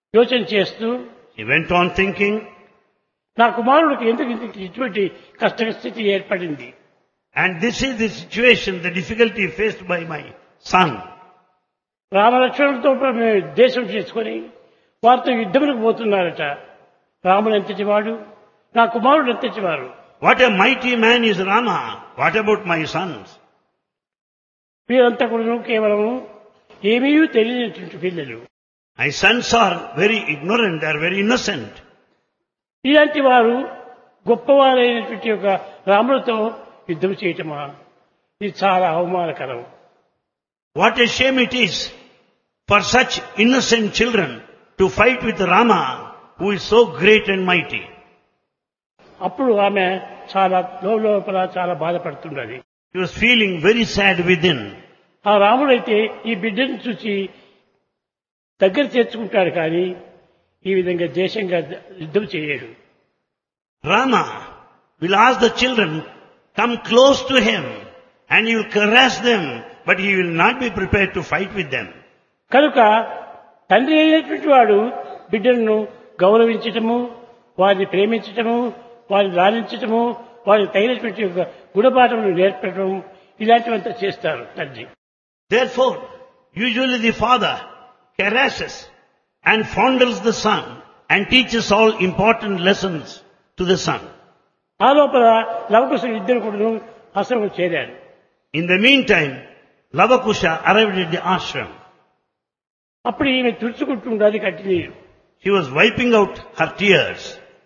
యోచన చేస్తూ He went on thinking, నా కుమారుడికి ఎందుకు ఇంత ఇటువంటి కష్ట స్థితి ఏర్పడింది and this is the situation, the difficulty faced by my son. రామలక్ష్మణులతో మేము దేశం చేసుకొని వారితో యుద్ధములకు పోతున్నారట రాముడు ఎంతటి వాడు నా కుమారుడు ఎంతటి వారు What a mighty man is Rama. What about my sons? వీరంతా కూడా కేవలం ఏమీ తెలియనటువంటి పిల్లలు My sons are very ignorant, they are very innocent. ఇలాంటి వారు గొప్పవారైనటువంటి ఒక రాములతో యుద్ధం చేయటమా ఇది చాలా అవమానకరం What a shame it is for such innocent children to fight with Rama, who is so great and mighty. అప్పుడు ఆమె చాలా లోపల చాలా బాధపడుతున్నది He was feeling very sad within. ఆ రాముడైతే ఈ బిడ్డను చూసి దగ్గర చేర్చుకుంటాడు కానీ ఈ విధంగా దేశంగా యుద్ధం చేయడు Rama will ask the children, come close to him and he will caress them, but he will not be prepared to fight with them. కనుక తండ్రి అయినటువంటి వాడు బిడ్డలను గౌరవించటము వారిని ప్రేమించటము వారిని లాలించటము వారికి తగినటువంటి యొక్క గుణపాఠములు నేర్పడం ఇలాంటివంతా చేస్తారు తండ్రి Therefore, usually the father caresses and fondles the son and teaches all important lessons to the son. ఆ లోపల లవకుశులు ఇద్దరు కూడా ఆశ్రమం చేరారు In the meantime, Lavakusha arrived at the ashram. అప్పుడు ఈమె తుడుచుకుంటుండది continue She was wiping out her tears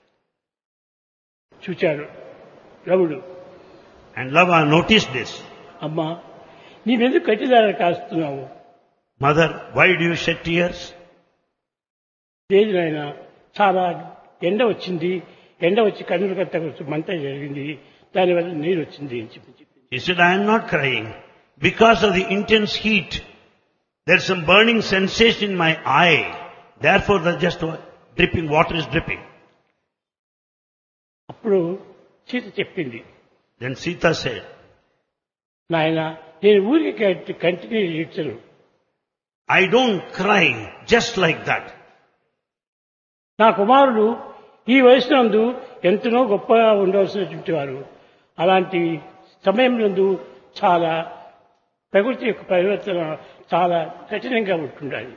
చూచాడు రవుడు and Lava noticed this. అమ్మా నీవెందుకు కట్టిదారని కాస్తున్నావు Mother, why do you shed tears? లేదు నాయన చాలా ఎండ వచ్చింది ఎండ వచ్చి కన్నులు కట్ట మంట జరిగింది దానివల్ల నీరు వచ్చింది అని చెప్పి చెప్పింది He said, I am not crying. Because of the intense heat, there's some burning sensation in my eye. Therefore, the just dripping, water is dripping. అప్పుడు సీత చెప్పింది Then Sita said, నాయన నేను ఊరికి కంటిన్యూ ఇచ్చను I don't cry just like that. నా కుమారుడు ఈ వయసునందు ఎంతనో గొప్పగా ఉండవలసినటువంటి వారు అలాంటి సమయంలో చాలా ప్రకృతి యొక్క పరివర్తన చాలా కఠినంగా ఉంటుండాలి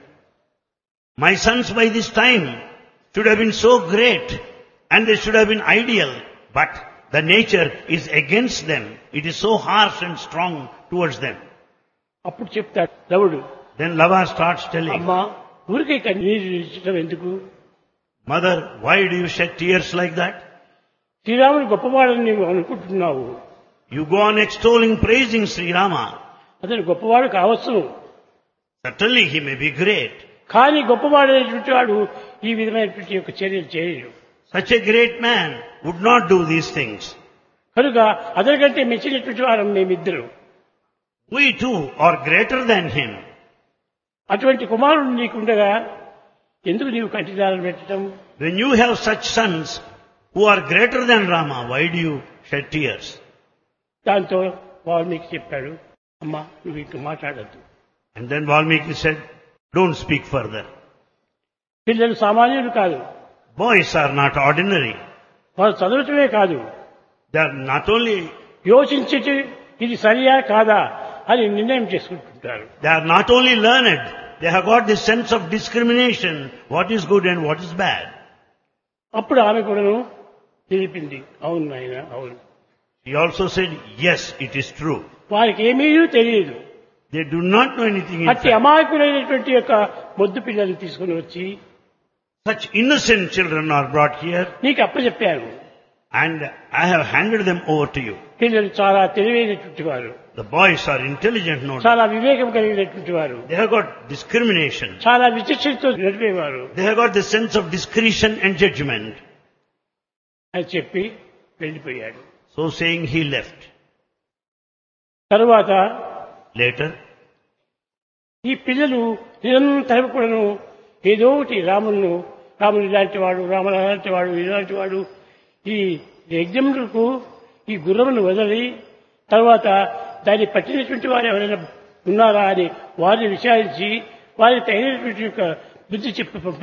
My sons by this time should have been so great and they should have been ideal, but the nature is against them. It is so harsh and strong towards them. అప్పుడు చెప్తాడు రవుడు Then Lava starts telling, అమ్మా ఊరికే నీరు ఇచ్చడం ఎందుకు Mother, why do you shed tears like that? శ్రీరాముడు గొప్పవాడని నీవు అనుకుంటున్నావు You go on extolling, praising Sri Rama. అతను గొప్పవాడు కావచ్చు Certainly he may be great. కానీ గొప్పవాడైనటువంటి వాడు ఈ విధమైనటువంటి యొక్క చర్యలు చేయడు Such a great man would not do these things. కనుక అతనికంటే మెచ్చినటువంటి వారం మేమిద్దరు We too are greater than him. అటువంటి కుమారుడు నీకుండగా ఎందుకు నీవు కంటిదారం పెట్టడం When you have such sons who are greater than Rama, why do you shed tears? దాంతో వాల్మీకి చెప్పాడు అమ్మా నువ్వు ఇంక మాట్లాడద్దు And then Valmiki said, don't speak further. పిల్లలు సామాన్యులు కాదు Boys are not ordinary. వారు చదవటమే కాదు They are not only, యోచించి ఇది సరియా కాదా అని నిర్ణయం చేసుకుంటుంటారు they are not only learned, they have got this sense of discrimination, what is good and what is bad. అప్పుడు ఆమె కూడాను తెలిపింది అవును నాయన అవును He also said, yes, it is true. వారికి ఏమీ తెలియదు They do not know anything in అట్టి fact. అమాయకులైనటువంటి యొక్క మొద్దు పిల్లల్ని తీసుకుని వచ్చి Such innocent children are brought here నీకు అప్పచెప్పాను and I have handed them over to you. పిల్లలు చాలా తెలివైనటువంటి వారు The boys are intelligent, no doubt. చాలా వివేకం కలిగినటువంటి వారు They have got discrimination. చాలా విచక్షణతో నడిపేవారు They have got the sense of discretion and judgment. అని చెప్పి వెళ్ళిపోయాడు So saying, he left. తరువాత Later, ఈ పిల్లలు నిరంతరం కూడాను ఏదో ఒకటి రాములను రాముడు ఇలాంటి వాడు రాముడు అలాంటి వాడు ఇలాంటి వాడు ఈ యజ్ఞములకు ఈ గుర్రమును వదిలి తర్వాత దాన్ని పట్టినటువంటి వారు ఎవరైనా ఉన్నారా అని వారిని విచారించి వారికి తగినటువంటి యొక్క బుద్ధి చెప్పి పంప